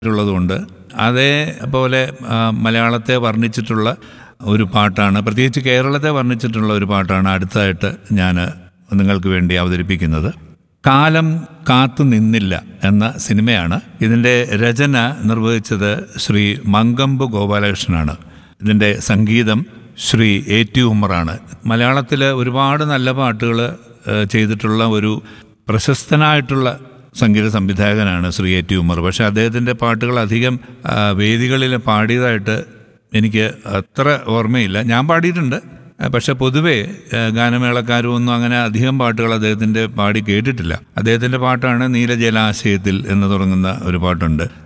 ഉള്ളതുകൊണ്ട് അതേപോലെ ആ, മലയാളത്തെ വർണ്ണിച്ചിട്ടുള്ള ഒരു പാട്ടാണ് പ്രത്യേകിച്ച് കേരളത്തെ വർണ്ണിച്ചിട്ടുള്ള ഒരു പാട്ടാണ് അടുത്തതായിട്ട് ഞാൻ നിങ്ങൾക്ക് വേണ്ടി അവതരിപ്പിക്കുന്നത് കാലം കാത്തു നിന്നില്ല എന്ന സിനിമയാണ് ഇതിൻ്റെ രചന നിർവഹിച്ചത് ശ്രീ മങ്കമ്പ് ഗോപാലകൃഷ്ണനാണ് ഇതിൻ്റെ സംഗീതം ശ്രീ എ ടി ഉമ്മറാണ് മലയാളത്തിൽ ഒരുപാട് നല്ല പാട്ടുകൾ ചെയ്തിട്ടുള്ള ഒരു പ്രശസ്തനായിട്ടുള്ള സംഗീത സംവിധായകനാണ് ശ്രീ എ ടി ഉമ്മർ പക്ഷേ അദ്ദേഹത്തിൻ്റെ പാട്ടുകൾ അധികം ആ, വേദികളിൽ പാടിയതായിട്ട് എനിക്ക് അത്ര ഓർമ്മയില്ല ഞാൻ പാടിയിട്ടുണ്ട് ആ, പക്ഷെ പൊതുവേ ആ, ഗാനമേളക്കാരും ഒന്നും അങ്ങനെ അധികം പാട്ടുകൾ അദ്ദേഹത്തിൻ്റെ പാടി കേട്ടിട്ടില്ല അദ്ദേഹത്തിൻ്റെ പാട്ടാണ് നീലജലാശയത്തിൽ എന്ന് തുടങ്ങുന്ന ഒരു പാട്ടുണ്ട്